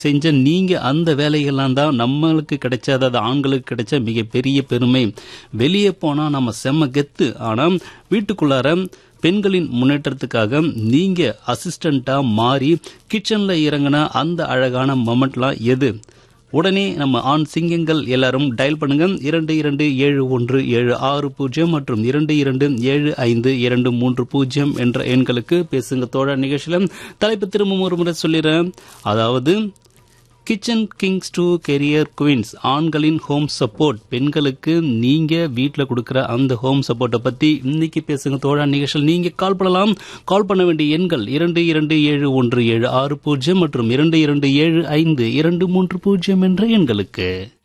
செஞ்ச நீங்க அந்த வேலைகள்லாம் தான் நம்மளுக்கு கிடைச்ச அதாவது ஆண்களுக்கு கிடைச்ச மிகப்பெரிய பெருமை வெளியே போனா நம்ம செம்ம கெத்து ஆனா வீட்டுக்குள்ளார பெண்களின் முன்னேற்றத்துக்காக நீங்க அசிஸ்டண்டா மாறி கிச்சன்ல இறங்கின அந்த அழகான மொமெண்ட்லாம் எது உடனே நம்ம ஆண் சிங்கங்கள் எல்லாரும் டயல் பண்ணுங்க இரண்டு இரண்டு ஏழு ஒன்று ஏழு ஆறு பூஜ்ஜியம் மற்றும் இரண்டு இரண்டு ஏழு ஐந்து இரண்டு மூன்று பூஜ்ஜியம் என்ற எண்களுக்கு பேசுங்க தோழ நிகழ்ச்சியில தலைப்பு திரும்ப ஒரு முறை சொல்லிடுறேன் அதாவது kitchen kings to career queens ஆண்களின் ஹோம் சப்போர்ட் பெண்களுக்கு நீங்க வீட்டில் கொடுக்குற அந்த ஹோம் சப்போர்ட்டை பத்தி இன்னைக்கு பேசுங்க தோழா நிகழ்ச்சியில் நீங்க கால் பண்ணலாம் கால் பண்ண வேண்டிய எண்கள் இரண்டு இரண்டு ஏழு ஒன்று ஏழு ஆறு பூஜ்ஜியம் மற்றும் இரண்டு இரண்டு ஏழு ஐந்து இரண்டு மூன்று பூஜ்ஜியம் என்ற எண்களுக்கு